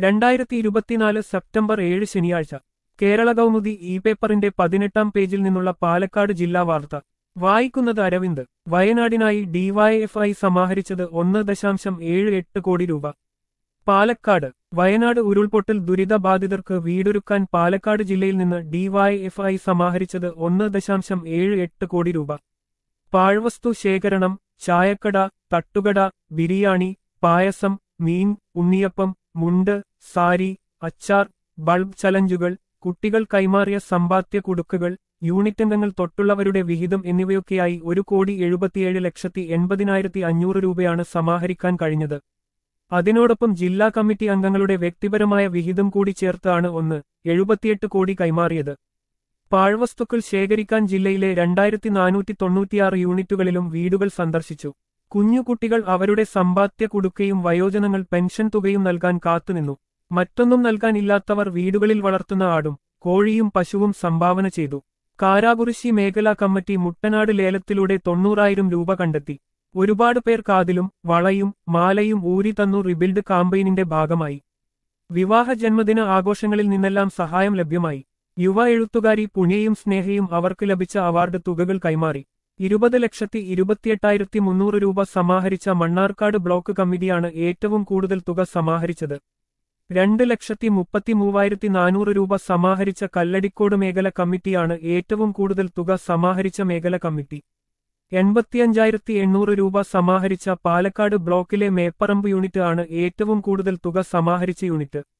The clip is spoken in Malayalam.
രണ്ടായിരത്തി ഇരുപത്തിനാല് സെപ്റ്റംബർ ഏഴ് ശനിയാഴ്ച കേരള കൗമുദി ഇ പേപ്പറിന്റെ പതിനെട്ടാം പേജിൽ നിന്നുള്ള പാലക്കാട് ജില്ലാ വാർത്ത വായിക്കുന്നത് അരവിന്ദ് വയനാടിനായി ഡിവൈഎഫ്ഐ സമാഹരിച്ചത് ഒന്ന് ദശാംശം ഏഴ് എട്ട് കോടി രൂപ പാലക്കാട് വയനാട് ഉരുൾപൊട്ടൽ ദുരിതബാധിതർക്ക് വീടൊരുക്കാൻ പാലക്കാട് ജില്ലയിൽ നിന്ന് ഡിവൈഎഫ്ഐ സമാഹരിച്ചത് ഒന്ന് ദശാംശം ഏഴ് എട്ട് കോടി രൂപ പാഴ്വസ്തു ശേഖരണം ചായക്കട തട്ടുകട ബിരിയാണി പായസം മീൻ ഉണ്ണിയപ്പം മുണ്ട് സാരി അച്ചാർ ബൾബ് ചലഞ്ചുകൾ കുട്ടികൾ കൈമാറിയ സമ്പാദ്യ കുടുക്കുകൾ യൂണിറ്റ് അംഗങ്ങൾ തൊട്ടുള്ളവരുടെ വിഹിതം എന്നിവയൊക്കെയായി ഒരു കോടി എഴുപത്തിയേഴ് ലക്ഷത്തി എൺപതിനായിരത്തി അഞ്ഞൂറ് രൂപയാണ് സമാഹരിക്കാൻ കഴിഞ്ഞത് അതിനോടൊപ്പം ജില്ലാ കമ്മിറ്റി അംഗങ്ങളുടെ വ്യക്തിപരമായ വിഹിതം കൂടി ചേർത്താണ് ഒന്ന് എഴുപത്തിയെട്ട് കോടി കൈമാറിയത് പാഴ്വസ്തുക്കൾ ശേഖരിക്കാൻ ജില്ലയിലെ രണ്ടായിരത്തി നാനൂറ്റി തൊണ്ണൂറ്റിയാറ് യൂണിറ്റുകളിലും വീടുകൾ സന്ദർശിച്ചു കുഞ്ഞുകുട്ടികൾ അവരുടെ സമ്പാദ്യ കുടുക്കയും വയോജനങ്ങൾ പെൻഷൻ തുകയും നൽകാൻ കാത്തുനിന്നു മറ്റൊന്നും നൽകാനില്ലാത്തവർ വീടുകളിൽ വളർത്തുന്ന ആടും കോഴിയും പശുവും സംഭാവന ചെയ്തു കാരാകുറിശി മേഖലാ കമ്മിറ്റി മുട്ടനാട് ലേലത്തിലൂടെ തൊണ്ണൂറായിരം രൂപ കണ്ടെത്തി ഒരുപാട് പേർ കാതിലും വളയും മാലയും ഊരി തന്നു റിബിൽഡ് കാമ്പയിനിന്റെ ഭാഗമായി വിവാഹ ജന്മദിന ആഘോഷങ്ങളിൽ നിന്നെല്ലാം സഹായം ലഭ്യമായി യുവ എഴുത്തുകാരി പുണ്യയും സ്നേഹയും അവർക്ക് ലഭിച്ച അവാർഡ് തുകകൾ കൈമാറി ഇരുപത് ലക്ഷത്തി ഇരുപത്തിയെട്ടായിരത്തി മുന്നൂറ് രൂപ സമാഹരിച്ച മണ്ണാർക്കാട് ബ്ലോക്ക് കമ്മിറ്റിയാണ് ഏറ്റവും കൂടുതൽ തുക സമാഹരിച്ചത് രണ്ട് ലക്ഷത്തി മുപ്പത്തി മൂവായിരത്തി നാനൂറ് രൂപ സമാഹരിച്ച കല്ലടിക്കോട് മേഖല കമ്മിറ്റിയാണ് ഏറ്റവും കൂടുതൽ തുക സമാഹരിച്ച മേഖല കമ്മിറ്റി എൺപത്തിയഞ്ചായിരത്തി എണ്ണൂറ് രൂപ സമാഹരിച്ച പാലക്കാട് ബ്ലോക്കിലെ മേപ്പറമ്പ് യൂണിറ്റ് ആണ് ഏറ്റവും കൂടുതൽ തുക സമാഹരിച്ച യൂണിറ്റ്